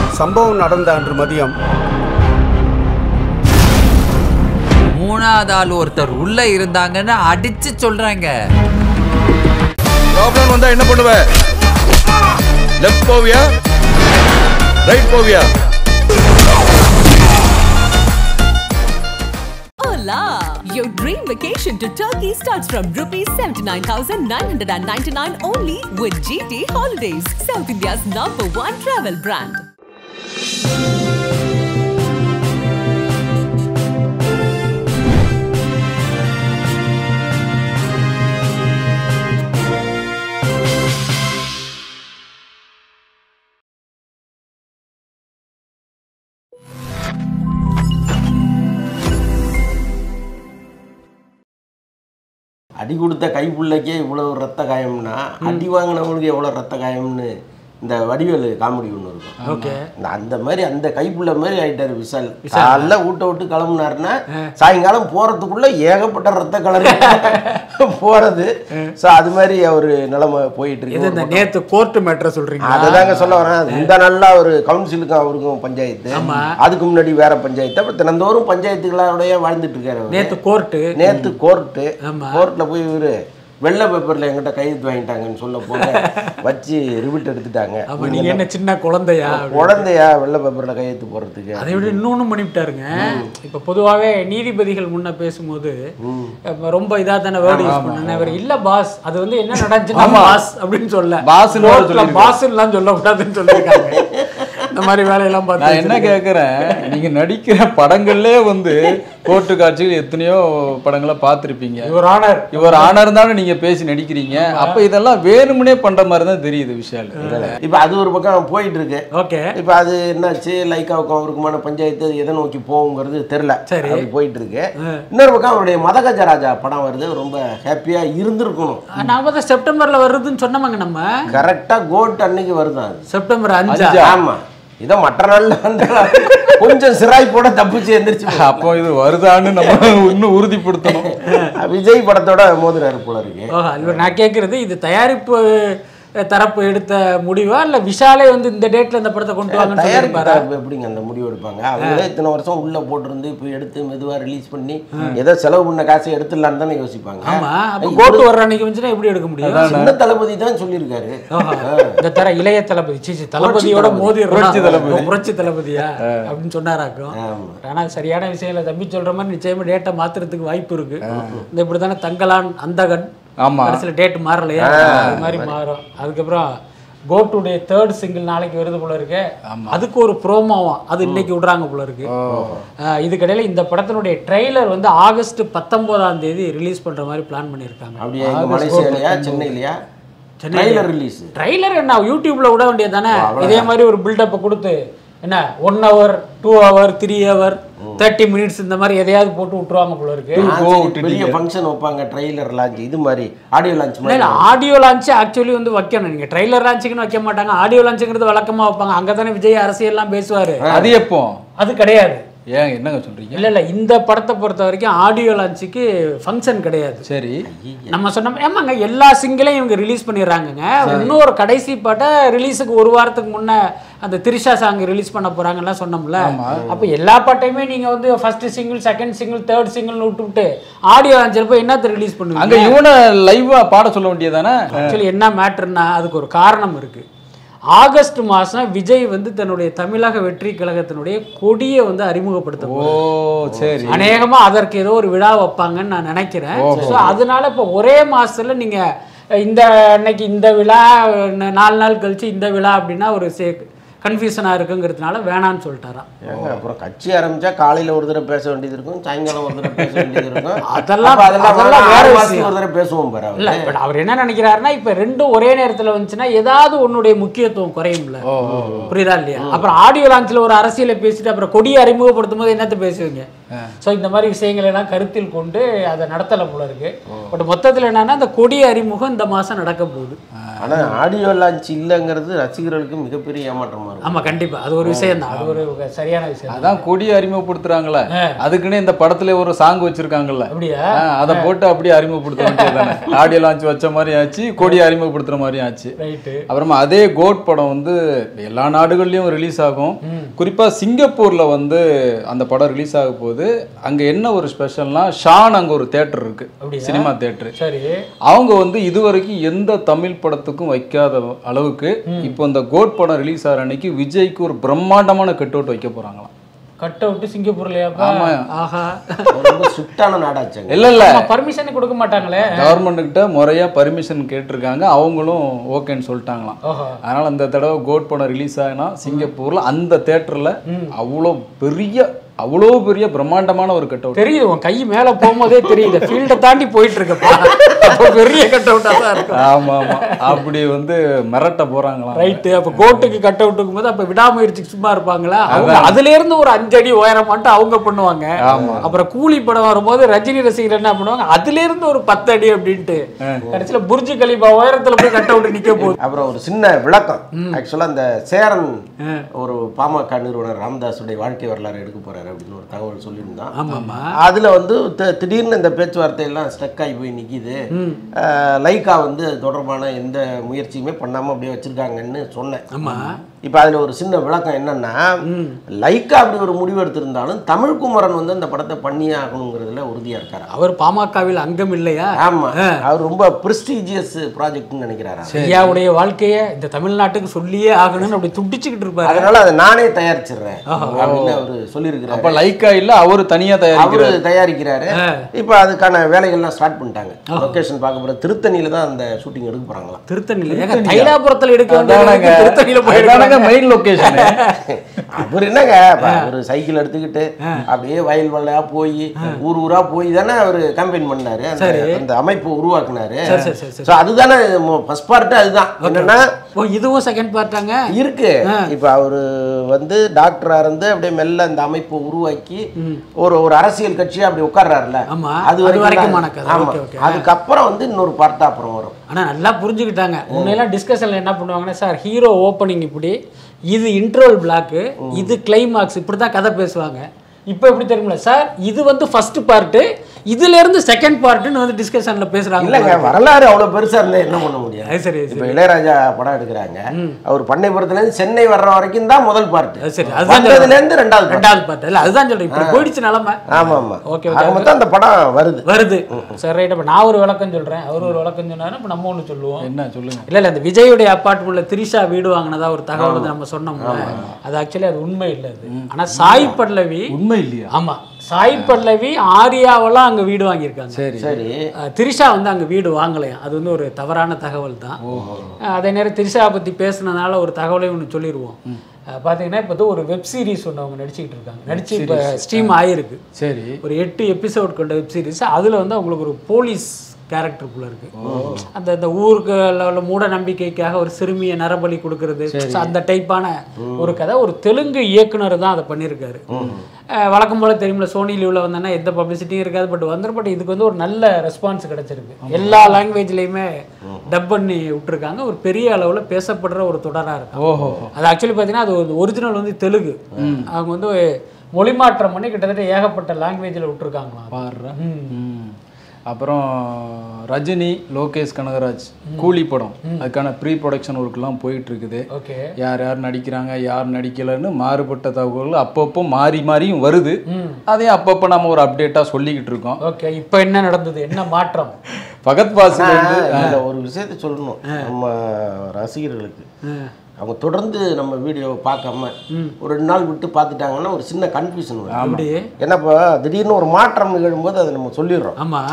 சம்பவம் நடந்த அன்று மதியம் மூணாவது ஆள் ஒருத்தர் உள்ள இருந்தாங்கன்னு அடிச்சு சொல்றாங்க ப்ராப்ளம் வந்தா என்ன பண்ணுவ லெஃப்ட் போவியா ரைட் போவியா Hola! Your dream vacation to Turkey starts from rupees 79,999 only with GT Holidays, South India's number one travel brand. அடி கொடுத்த கைப்புள்ளைக்கே இவ்வளவு ரத்த காயம்னா அடி வாங்கினவங்களுக்கு எவ்வளவு ரத்த காயம்னு இந்த வடிவேலு காமெடி ஒன்று இருக்கும் ஓகே இந்த அந்த மாதிரி அந்த கைப்புள்ள மாதிரி ஆயிட்டாரு விஷால் காலைல ஊட்ட விட்டு கிளம்புனாருன்னா சாயங்காலம் போறதுக்குள்ள ஏகப்பட்ட ரத்த கலர் போறது ஸோ அது மாதிரி ஒரு நிலைமை போயிட்டு இது இந்த இருக்கு நேத்து கோர்ட் மேட்ரை சொல்றீங்க அததாங்க சொல்ல வரேன் இந்த நாள்ல ஒரு கவுன்சிலுக்கும் அவருக்கும் பஞ்சாயத்து ஆமா. அதுக்கு முன்னாடி வேற பஞ்சாயத்து அப்புறம் தினந்தோறும் பஞ்சாயத்துகளோடய வாழ்ந்துட்டு இருக்காரு அவரு. நேத்து கோர்ட்டு நேத்து கோர்ட்டு ஆமா. கோர்ட்ல போய் இவரு வெள்ளை பேப்பர்ல என்கிட்ட கையெழுத்து வாங்கிட்டாங்கன்னு சொல்ல போக வச்சு ரிவிட் எடுத்துட்டாங்க ஆமா நீங்க என்ன சின்ன குழந்தையா குழந்தையா வெள்ளை பேப்பர்ல கையெழுத்து போடுறதுக்கு அதை விட இன்னொன்னு பண்ணிவிட்டாருங்க இப்ப பொதுவாகவே நீதிபதிகள் முன்ன பேசும்போது அப்ப ரொம்ப இதா தானே வேர்டு யூஸ் பண்ணேன் அவர் இல்ல பாஸ் அது வந்து என்ன நடந்துச்சுன்னா பாஸ் அப்படின்னு சொல்ல பாஸ்ன்னு வேற கோர்ட்ல சொல்லிருக்காரு. பாஸ்லாம் சொல்லக்கூடாதுன்னு சொல்லியிருக்காங்க இந்த மாதிரி வேலையெல்லாம் நான் பார்த்து என்ன கேட்குறேன் நீங்க நடிக்கிற படங்கள்லே வந்து கோர்ட்டு காட்சிகள் எத்தனையோ படங்களை பார்த்துருப்பீங்க இவர் ஆனர் இவர் ஆனர் தானே நீங்க பேசி நடிக்கிறீங்க அப்ப இதெல்லாம் வேணும்னே பண்ற மாதிரி தான் தெரியுது விஷயம் இப்ப அது ஒரு பக்கம் போயிட்டு இருக்கு ஓகே இப்ப அது என்னாச்சு லைக்காவுக்கும் அவருக்குமான பஞ்சாயத்து அது எதை நோக்கி போகுங்கிறது தெரியல சரி. அப்படி போயிட்டு இருக்கு இன்னொரு பக்கம் அவருடைய மதகஜராஜா படம் வருது ரொம்ப ஹாப்பியா இருந்திருக்கணும் நாம தான் செப்டம்பர்ல வருதுன்னு சொன்னோமாங்க நம்ம கரெக்டா கோட் அன்னைக்கு வருதான் அது செப்டம்பர் அஞ்சா அஞ்சா. ஆமா இதை மற்ற நாள்ல வந்து கொஞ்சம் சிராய்ப்போட தப்பிச்சு எந்திரிச்சு அப்போ இது வருதான்னு நம்ம இன்னும் உறுதிப்படுத்தணும் விஜய் படத்தோட மோதுறாரு போல இருக்கு ஓஹோ இவர் நான் கேட்குறது இது தயாரிப்பு அஹ், தரப்பு எடுத்த முடிவா இல்ல விஷாலே வந்து இந்த டேட்ல இந்த படத்தை கொண்டு வாங்கன்னு தயாரிப்பு சொல்லியிருப்பாரா தரப்பு எப்படிங்க அந்த முடிவு எடுப்பாங்க அவங்களே இத்தனை வருஷம் உள்ள போட்டிருந்து இப்போ எடுத்து மெதுவா ரிலீஸ் பண்ணி ஏதோ செலவு பண்ண காசை எடுத்துடலான்னு தானே யோசிப்பாங்க ஆமா அப்ப கோட்டு வர்ற அன்னைக்கு வந்துச்சுன்னா எப்படி எடுக்க முடியும் சின்ன தளபதி தான் சொல்லியிருக்காரு ஓஹோ. இந்த தர இளைய தளபதி சீச்சி தளபதியோட தளபதி. மோதி புரட்சி தளபதி. புரட்சி தளபதியா அப்படின்னு சொன்னாராக்கும் ஆமா. ஆனா சரியான விஷயம் இல்லை தம்பி சொல்ற மாதிரி நிச்சயமா டேட்டை மாத்துறதுக்கு வாய்ப்பு இருக்கு இந்த இப்படி தானே தங்கலான் அந்தகன் ஆமா கடைசியில் டேட் மாறலையா அது மாதிரி மாறும் அதுக்கப்புறம் கோட்டுடைய தேர்ட் சிங்கிள் நாளைக்கு வருது போல இருக்கு அதுக்கு ஒரு ப்ரோமோவாம் அது இன்னைக்கு விடுறாங்க போல இருக்கு ஆஹ் இதுக்கிடையில இந்த படத்தினுடைய ட்ரெய்லர் வந்து ஆகஸ்ட் பத்தொன்பதாம் தேதி ரிலீஸ் பண்ற மாதிரி பிளான் பண்ணியிருக்காங்க அப்படியே இங்க மலேசியாலயா சென்னையிலயா ட்ரெய்லர் ரிலீஸ் ட்ரைலர் என்ன யூடியூப்ல விட வேண்டியது தானே இதே மாதிரி ஒரு பில்டப்பை கொடுத்து என்ன one hour two hour three hour thirty minutes இந்த மாதிரி எதையாவது போட்டு விட்டுருவாங்க போல இருக்கு பெரிய ஃபங்க்ஷன் வைப்பாங்க ட்ரெய்லர் லான்ச் இது மாதிரி ஆடியோ லான்ச் இல்ல மாதிரி ஆடியோ லான்ச் ஆக்சுவலி வந்து வைக்கணும் நீங்க ட்ரைலர் லான்ச்சுக்குன்னு வைக்க மாட்டாங்க ஆடியோ லான்ச்சுங்கிறது வழக்கமா வைப்பாங்க அங்க தானே விஜய் அரசியல்லாம் பேசுவாரு அது எப்போ அது கிடையாது ஏன் என்னங்க சொல்றீங்க இல்ல இல்ல இந்த படத்தை பொறுத்த வரைக்கும் ஆடியோ லான்ச்சுக்கு ஃபங்க்ஷன் கிடையாது சரி நம்ம சொன்ன ஏமாங்க எல்லா சிங்கிளையும் இவங்க ரிலீஸ் பண்ணிடுறாங்கங்க இன்னொரு கடைசி பாட்டை ரிலீஸுக்கு ஒரு வாரத்துக்கு முன்ன அந்த திரிஷா சாங் ரிலீஸ் பண்ண போறாங்கலாம் சொன்னோம்ல அப்போ எல்லா பாட்டையுமே நீங்க வந்து first single second single third single விட்டு விட்டு ஆடியோ லான்ச்சில் போய் என்னத்தை ரிலீஸ் அங்க பண்ணுவீங்க இவனை லைவா பாட சொல்ல வேண்டியதானே ஆக்சுவலி என்ன மேட்டர்னா அதுக்கு ஒரு காரணம் இருக்கு ஆகஸ்ட் மாசம் விஜய் வந்து தன்னுடைய தமிழக வெற்றி கழகத்தினுடைய கொடியை வந்து அறிமுகப்படுத்த ஓ சரி அநேகமா அதற்கு ஏதோ ஒரு விழா வைப்பாங்கன்னு நான் நினைக்கிறேன் ஸோ அதனால இப்போ ஒரே மாசத்துல நீங்க இந்த அன்னைக்கு இந்த விழா ந- நாலு நாள் கழிச்சு இந்த விழா அப்படின்னா ஒரு கன்ஃபியூஷனாக இருக்குங்கிறதுனால வேணான்னு சொல்லிட்டாராம் ஏங்க, அப்புறம் கட்சி ஆரம்பிச்சா காலையில ஒரு தடவை பேச வேண்டியது இருக்கும் சாயங்காலம் ஒரு தடவை பேச வேண்டியது இருக்கும் அதெல்லாம் அப்ப அதெல்லாம் அதெல்லாம் வேற வேற ஆறு மாசத்துக்கு விஷயம். ஒரு தடவை பேசுவோம் பாரு அவரு. இல்ல இப்ப அவர் என்ன நினைக்கிறாருன்னா இப்ப ரெண்டும் ஒரே நேரத்துல வந்துச்சுன்னா ஏதாவது உன்னுடைய முக்கியத்துவம் குறையும்ல புரியுதா இல்லையா அப்புறம் ஆடியோ லான்ச்ல ஒரு அரசியலை பேசிட்டு அப்புறம் கொடியை அறிமுகப்படுத்தும் போது என்னத்த பேசுவீங்க ஸோ இந்த மாதிரி விஷயங்களை எல்லாம் கருத்தில் கொண்டு அதை நடத்தலை போல இருக்கு பட் மொத்தத்தில் என்னன்னா அந்த கொடி அறிமுகம் இந்த மாசம் நடக்க போகுது ஆனா ஆடியோ லான்ச் இல்லைங்கிறது ரசிகர்களுக்கு மிகப்பெரிய ஏமாற்றமா இருக்கும் ஆமா கண்டிப்பா அது ஒரு விஷயம் தான் அது ஒரு சரியான விஷயம் அதான் கொடியை அறிமுகப்படுத்துறாங்களே அதுக்குன்னே இந்த படத்துல ஒரு சாங் வச்சிருக்காங்கல்ல அப்படியா ஆ, அதை போட்டு அப்படியே அறிமுகப்படுத்த வேண்டியதுதானே ஆடியோ லான்ச் வச்ச மாதிரி ஆச்சு கொடியை அறிமுகப்படுத்துற மாதிரி ஆச்சு ரைட்டு அப்புறமா அதே கோட் படம் வந்து எல்லா நாடுகள்லயும் ரிலீஸ் ஆகும் குறிப்பா சிங்கப்பூர்ல வந்து அந்த படம் ரிலீஸ் ஆக போகுது அங்க என்ன ஒரு ஸ்பெஷல்னா ஷான் அங்க ஒரு தேட்டர் இருக்கு அப்படியா? சினிமா தேட்டர் சரி அவங்க வந்து இதுவரைக்கும் எந்த தமிழ் படத்துக்கும் வைக்காத அளவுக்கு இப்போ இந்த கோட் படம் ரிலீஸ் ஆகிற அன்னைக்கு விஜய்க்கு ஒரு பிரம்மாண்டமான கட் அவுட் வைக்க போறாங்களாம் கட் அவுட் சிங்கப்பூர்லயாப்பா ஆமா. ஆஹா ரொம்ப ஸ்ட்ரிக்டான நாடாச்சுங்க இல்ல இல்ல பர்மிஷன் கொடுக்க மாட்டாங்களே கவர்மெண்ட் கிட்ட முறையா பர்மிஷன் கேட்டிருக்காங்க அவங்களும் ஓகேன்னு சொல்லிட்டாங்களாம் ஓஹோ அதனால அந்த தடவை கோட் படம் ரிலீஸ் ஆகினா சிங்கப்பூர்ல அந்த தேட்டர்ல அவ்வளோ பெரிய அவ்வளோ பெரிய பிரம்மாண்டமான ஒரு கட் அவுட் தெரியுது உன் கை மேல போகும்போதே தெரியுது ஃபீல்டை தாண்டி போயிட்டு இருக்கப்பா அப்போ பெரிய கட் அவுட்டா தான் இருக்கும் ஆமா ஆமா அப்படி வந்து மிரட்ட போறாங்களாம் ரைட்டு அப்ப கோட்டுக்கு கட் அவுட் போது அப்ப விடாமுயற்சிக்கு சும்மா இருப்பாங்களா அவங்க அதுல இருந்து ஒரு அஞ்சு அடி உயரமாட்டு அவங்க பண்ணுவாங்க அப்புறம் கூலி படம் வரும்போது ரஜினி ரசிகர் என்ன பண்ணுவாங்க அதுல இருந்து ஒரு பத்து அடி அப்படின்ட்டு கடைசியில புர்ஜி கலிபா உயரத்துல போய் கட் அவுட் நிக்க போகுது அப்புறம் ஒரு சின்ன விளக்கம் ஆக்சுவலாக அந்த சேரன் ஒரு பாமக நிறுவனர் ராமதாஸுடைய வாழ்க்கை வரலாறு எடுக்க போறாரு அப்படின்னு ஒரு தகவல் சொல்லியிருந்தான் ஆமாமா அதுல வந்து தி- திடீர்னு இந்த பேச்சுவார்த்தை எல்லாம் ஸ்டக் ஆகி போய் நிக்குது அஹ், லைக்கா வந்து அது தொடர்பான எந்த முயற்சியுமே பண்ணாம அப்படியே வச்சிருக்காங்கன்னு சொன்னேன் ஆமா இப்போ அதுல ஒரு சின்ன விளக்கம் என்னன்னா லைக்கா அப்படி ஒரு முடிவு எடுத்திருந்தாலும் தமிழ் குமரன் வந்து அந்த படத்தை பண்ணியே ஆகணுங்கிறதுல உறுதியா இருக்காரு அவர் பாமகவில் அங்கம் இல்லையா ஆமா அவர் ரொம்ப ப்ரெஸ்டீஜியஸ் ப்ராஜெக்ட்னு நினைக்கிறாரு ஐயாவுடைய வாழ்க்கைய இந்த தமிழ்நாட்டுக்கு சொல்லியே ஆகணும்னு அப்படி துடிச்சுக்கிட்டு இருப்பாரு அதனால அதை நானே தயாரிச்சிடுறேன் அப்படின்னு அவரு சொல்லியிருக்கிறாரு அப்ப லைக்கா இல்ல அவரு தனியா தயாரிக்கிறாரு அவரு தயாரிக்கிறாரு இப்போ அதுக்கான வேலைகள்லாம் ஸ்டார்ட் பண்ணிட்டாங்க லொகேஷன் பார்க்க போற திருத்தணியில தான் அந்த ஷூட்டிங் எடுக்க போறாங்களாம் திருத்தணியில ஏங்க தைலாபுரத்துல எடுக்க அதானங்க வேண்டிய திருத்தணியில போய் அதானங்க மெயின் லொகேஷன் அவர் என்னங்க ஒரு சைக்கிள் எடுத்துக்கிட்டு அப்படியே வயல் வயலா போய் ஊர் ஊரா போய் தானே அவர் கேம்பெயின் பண்ணாரு அந்த அந்த அமைப்பு உருவாக்குனாரு சரி, சரி, சரி, சரி. ஸோ அதுதானே ஃபர்ஸ்ட் பார்ட் அதுதான் என்னன்னா ஓ இதுவும் செகண்ட் பார்ட்டாங்க இருக்கு இப்ப அவரு வந்து டாக்டரா இருந்து அப்படியே மெல்ல அந்த அமைப்பை உருவாக்கி ஒரு ஒரு அரசியல் கட்சியா அப்படி உட்கார்றாருல ஆமா, அது அது வரைக்கும் வரைக்குமான தான். கதை. ஆமா. Okay, okay. அதுக்கப்புறம் வந்து இன்னொரு பார்ட்டா அப்புறம் வரும் ஆனா நல்லா புரிஞ்சுக்கிட்டாங்க முன்னையெல்லாம் டிஸ்கஷன்ல என்ன பண்ணுவாங்கன்னா சார் ஹீரோ ஓப்பனிங் இப்படி இது இன்ட்ரோல் பிளாக்கு இது கிளைமாக்ஸ் இப்படி தான் கதை பேசுவாங்க இப்போ எப்படி தெரியுமில சார் இது வந்து ஃபர்ஸ்ட் பார்ட்டு இதுல இருந்து செகண்ட் பார்ட்டுன்னு வந்து டிஸ்கஷன்ல பேசுறாங்க இல்லங்க வரலாறு அவ்வளவு பெருசா இருந்தா என்ன பண்ண முடியும் அது சரி இப்ப இளையராஜா படம் எடுக்கிறாங்க அவர் பண்ணைபுரத்துல இருந்து சென்னை வர்ற வரைக்கும் தான் முதல் பார்ட் அது சரி அதுதான் வந்ததுல சொல்றேன். இருந்து ரெண்டாவது part. ரெண்டாவது பார்ட் இல்ல அதுதான் சொல்றேன் இப்படி போயிடுச்சு நிலமை ஆமா ஆமா ஓகே, ஓகே. ஆக மொத்தம் அந்த படம் வருது வருது சரி ரைட் அப்ப நான் ஒரு விளக்கம் சொல்றேன் அவர் ஒரு விளக்கம் சொன்னாரு அப்ப நம்ம ஒண்ணு சொல்லுவோம் என்ன சொல்லுங்க இல்ல இல்ல இந்த விஜயுடைய அப்பார்ட்மெண்ட்ல திரிஷா வீடு வாங்கினதா ஒரு தகவல் வந்து நம்ம சொன்னோம்ல அது ஆக்சுவலி அது உண்மை இல்ல அது ஆனா சாய் பல்லவி உண்மை இல்லையா ஆமா சாய் பல்லவி ஆரியாவெல்லாம் அங்க வீடு வாங்கியிருக்காங்க சரி சரி அஹ், திரிஷா வந்து அங்க வீடு வாங்கலையாம் அது வந்து ஒரு தவறான தகவல் தான் அஹ், அதே நேரம் திரிஷா பத்தி பேசுனதுனால ஒரு தகவலையும் ஒன்று சொல்லிடுவோம் அஹ், பாத்தீங்கன்னா இப்போ ஒரு வெப் சீரிஸ் ஒன்று அவங்க நடிச்சுக்கிட்டு இருக்காங்க நடிச்சு இப்போ ஸ்ட்ரீம் ஆயிருக்கு சரி ஒரு எட்டு எபிசோட் கொண்ட வெப் சீரிஸ் அதில் வந்து அவங்களுக்கு ஒரு போலீஸ் கேரக்டருக்குள்ள இருக்கு அந்த அந்த ஊருக்கு உள்ள மூட நம்பிக்கைக்காக ஒரு சிறுமியை நரபலி கொடுக்கறது So, அந்த டைப்பான ஒரு கதை ஒரு தெலுங்கு இயக்குனர் தான் அதை பண்ணியிருக்காரு அஹ், வழக்கம் போல தெரியுமில்ல சோனி லீவ்ல வந்தோன்னா எந்த பப்ளிசிட்டியும் இருக்காது பட் வந்துரு பட் இதுக்கு வந்து ஒரு நல்ல ரெஸ்பான்ஸ் கிடைச்சிருக்கு எல்லா லாங்குவேஜ்லேயுமே டப் பண்ணி விட்டுருக்காங்க ஒரு பெரிய அளவில் பேசப்படுற ஒரு தொடராக இருக்கு ஓஹோ அது ஆக்சுவலி பார்த்தீங்கன்னா அது ஒரிஜினல் வந்து தெலுங்கு அவங்க வந்து மொழி மாற்றம் பண்ணி கிட்டத்தட்ட ஏகப்பட்ட லாங்குவேஜில் விட்டுருக்காங்களாம் பாடுறேன் ம். அப்புறம் ரஜினி லோகேஷ் கனகராஜ் கூலி படம் அதுக்கான ப்ரீ ப்ரொடக்ஷன் ஒர்க்லாம் போயிட்டு இருக்குது ஓகே யார் யார் நடிக்கிறாங்க யார் நடிக்கலைன்னு மாறுபட்ட தகவல்கள் அப்பப்போ மாறி மாறியும் வருது அதையும் அப்பப்போ நம்ம ஒரு அப்டேட்டாக சொல்லிக்கிட்டு இருக்கோம் ஓகே இப்போ என்ன நடந்தது என்ன மாற்றம் பகத் பாசில் வந்து இதுல ஒரு விஷயத்தை சொல்லணும் நம்ம ரசிகர்களுக்கு அவங்க தொடர்ந்து நம்ம வீடியோவை பார்க்காம ஒரு ரெண்டு நாள் விட்டு பார்த்துட்டாங்கன்னா ஒரு சின்ன கன்ஃபியூஷன் வரும் அப்படி என்னப்பா திடீர்னு ஒரு மாற்றம் நிகழும்போது அதை நம்ம சொல்லிடுறோம் ஆமா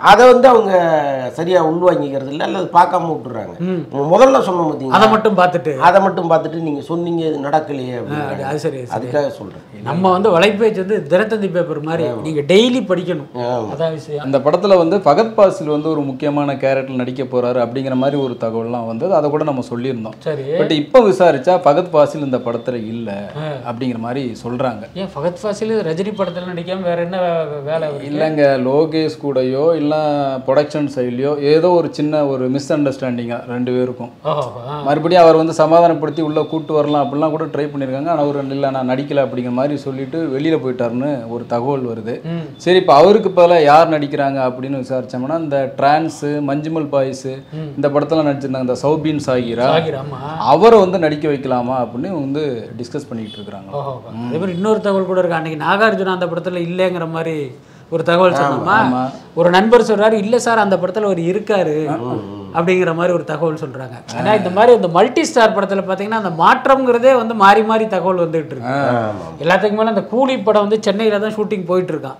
அதை வந்து அவங்க சரியா உள்வாங்கிக்கிறது இல்லை அல்லது பார்க்காம விட்டுறாங்க முதல்ல சொன்ன அதை பார்த்தீங்க மட்டும் பார்த்துட்டு அதை மட்டும் பார்த்துட்டு நீங்க சொன்னீங்க இது நடக்கலையே அது அப்படின்னு அது சரி சரி. அதுக்காக சொல்றேன் நம்ம வந்து வலைபேஜ் வந்து தினத்தந்தி பேப்பர் மாதிரி நீங்க டெய்லி படிக்கணும் ஆமா. அதான் விஷயம் அந்த படத்துல வந்து ஃபகத் பாசில் வந்து ஒரு முக்கியமான கேரக்டர் நடிக்க போறாரு அப்படிங்கிற மாதிரி ஒரு தகவல்லாம் வந்தது அதை கூட நம்ம சொல்லியிருந்தோம் சரி பட் இப்போ விசாரிச்சா ஃபகத் பாசில் இந்த படத்துல இல்ல அப்படிங்கிற மாதிரி சொல்றாங்க ஏன் ஃபகத் ஃபாசில் ரஜினி படத்துல நடிக்காம வேற என்ன வே- வேலை அவருக்கு? இல்லைங்க லோகேஷ் கூடயோ இல்லை ப்ரொடக்ஷன் சைட்லையோ ஏதோ ஒரு சின்ன ஒரு மிஸ் அண்டர்ஸ்டாண்டிங்கா ரெண்டு பேருக்கும் ஓஹோ ஆ. மறுபடியும் அவர் வந்து சமாதானப்படுத்தி உள்ள கூட்டு வரலாம் அப்படிலாம் கூட ட்ரை பண்ணியிருக்காங்க ஆனால் அவர் இல்லை நான் நடிக்கல அப்படிங்கிற மாதிரி சொல்லிட்டு வெளியில போயிட்டாருன்னு ஒரு தகவல் வருது சரி இப்போ அவருக்கு பதிலாக யார் நடிக்கிறாங்க அப்படின்னு விசாரிச்சோம்னா இந்த டிரான்ஸு மஞ்சுமல் பாய்ஸ் இந்த படத்துல நடிச்சிருந்தாங்க இந்த சௌபீன் சாகிரா சாகிர், ஆமா அவரை வந்து நடிக்க வைக்கலாமா அப்படின்னு வந்து டிஸ்கஸ் பண்ணிட்டு இருக்கிறாங்க ஓஹோ அதே மாதிரி இன்னொரு தகவல் கூட இருக்கு அன்னைக்கு நாகார்ஜுனா அந்த படத்துல இல்லைங்கிற மாதிரி ஒரு தகவல் சொன்னோமா ஒரு நண்பர் சொல்றாரு இல்ல சார் அந்த படத்துல அவர் இருக்காரு அப்படிங்கிற மாதிரி ஒரு தகவல் சொல்றாங்க ஆனா இந்த மாதிரி இந்த மல்டி ஸ்டார் படத்துல பாத்தீங்கன்னா அந்த மாற்றம்ங்கிறதே வந்து மாறி மாறி தகவல் வந்துட்டு இருக்கு எல்லாத்துக்கும் மேல அந்த கூலி படம் வந்து சென்னையில தான் ஷூட்டிங் போயிட்டு இருக்கான்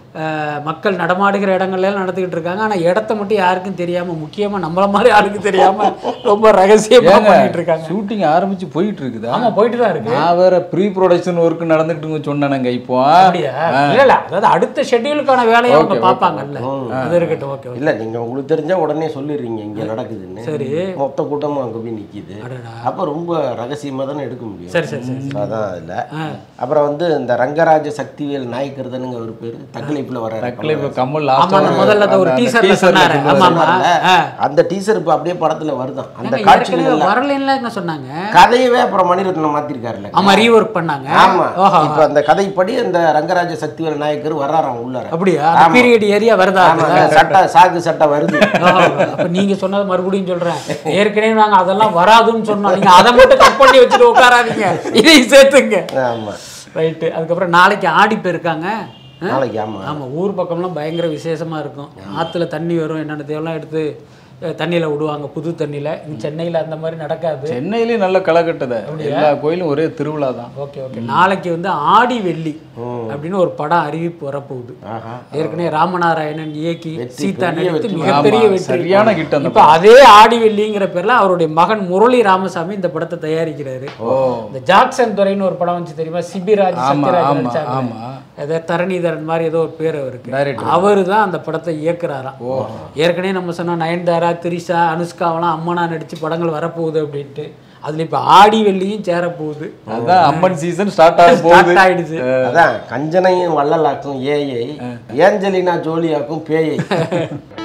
அஹ் மக்கள் நடமாடுகிற இடங்கள்ல எல்லாம் நடத்திக்கிட்டு இருக்காங்க ஆனா இடத்த மட்டும் யாருக்கும் தெரியாம முக்கியமா நம்மள மாதிரி யாருக்கும் தெரியாம ரொம்ப ரகசியமா பண்ணிட்டு இருக்காங்க ஷூட்டிங் ஆரம்பிச்சு போயிட்டு இருக்குதா ஆமா போயிட்டு தான் இருக்கு நான் வேற ப்ரீ ப்ரொடக்ஷன் ஒர்க் நடந்துட்டு சொன்னானுங்க இப்போ அப்படியா இல்ல இல்ல அதாவது அடுத்த ஷெட்யூலுக்கான வேலையை அவங்க பார்ப்பாங்கல்ல அது இருக்கட்டும் ஓகே இல்ல நீங்க உங்களுக்கு தெரிஞ்சா உடனே சொல்லிடுறீங்க இங்க நடக்குதுன்னு சரி. மொத்த கூட்டமும் அங்க போய் நிக்குது அடடா. அப்ப ரொம்ப ரகசியமா தானே எடுக்க முடியும் சரி சரி சரி அதான் அதுல அப்புறம் வந்து இந்த ரங்கராஜ சக்திவேல் நாயக்கர் தானுங்க ஒரு பேரு தக்கலைப்புல வர டக்குல இப்போ கமல் ஆமா அந்த லாஸ்ட் முதல்ல அந்த ஒரு டீசர்ல சொன்னாரு ஆமா ஆமா ஆ. அந்த டீசர் இப்ப அப்படியே படத்துல வருதான் அந்த ஏங்க, காட்சிகள் ஏற்கனவே எல்லாம் வரலைன்னா என்ன சொன்னாங்க கதையவே அப்புறம் மணிரத்னம் மாத்திருக்காருல்ல ஆமா ரீஒர்க் பண்ணாங்க ஆமா ஓஹோ இப்ப அந்த கதைப்படி அந்த ரங்கராஜ சக்திவேல் நாயக்கர் வர்றாராம் உள்ளார அப்படியா அந்த ஆமா. பீரியட் ஏரியா வருதா ஆமாங்க சட்டை சாக்கு சட்டை வருது ஓஹோ, அப்ப நீங்க சொன்னது மறுபடியும் சொல்றேன் ஏற்கனவே நாங்க அதெல்லாம் வராதுன்னு சொன்னோம் நீங்க அதை மட்டும் கட் பண்ணி வச்சுட்டு உட்காராதீங்க இதையும் சேர்த்துங்க ஆமா ரைட்டு அதுக்கப்புறம் நாளைக்கு ஆடி போயிருக்காங்க ஆ? நாளைக்கு ஆமா ஆமா ஊர் பக்கம்லாம் பயங்கர விசேஷமா இருக்கும் ஆத்துல தண்ணி வரும் என்னென்ன தேவையெல்லாம் எடுத்து அஹ், தண்ணியில விடுவாங்க புது தண்ணியில இங்க சென்னையில அந்த மாதிரி நடக்காது சென்னையிலேயும் நல்ல களை கட்டுது எல்லா கோயிலும் ஒரே திருவிழா தான் ஓகே ஓகே நாளைக்கு வந்து ஆடி வெள்ளி அப்படின்னு ஒரு படம் அறிவிப்பு வரப்போகுது ஆஹா ஏற்கனவே ராமநாராயணன் இயக்கி வெற்றி, சீதா பெரிய நடித்து வெற்றி. மிகப்பெரிய ஆமா, வெற்றி சரியான hit அந்த இப்ப அதே ஆடி வெள்ளிங்கிற பேர்ல அவருடைய மகன் முரளி ராமசாமி இந்த படத்தை தயாரிக்கிறாரு இந்த ஜாக்சன் துரைன்னு ஒரு படம் வந்துச்சு தெரியுமா சிபிராஜ் ஆமா, சத்யராஜ் ஆமா, நடிச்சாங்க ஆமா. ஏதோ தரணிதரன் மாதிரி ஏதோ ஒரு பேர் அவருக்கு Director. அவரு தான் அந்த படத்தை இயக்குறாராம் ஏற்கனவே நம்ம சொன்னோம் நயன்தாரா திரிஷா அனுஷ்காவெல்லாம் அம்மனா நடிச்சு படங்கள் வரப்போகுது அப்படின்ட்டு அதுல இப்ப ஆடி வெள்ளியும் சேரப்போகுது அதான் அம்மன் சீசன் ஸ்டார்ட் ஆக போகுது ஸ்டார்ட் ஆயிடுச்சு அதான் கஞ்சனையும் வள்ளலாக்கும் ஏஐ ஏஞ்சலினா ஜோலியாக்கும் பேயை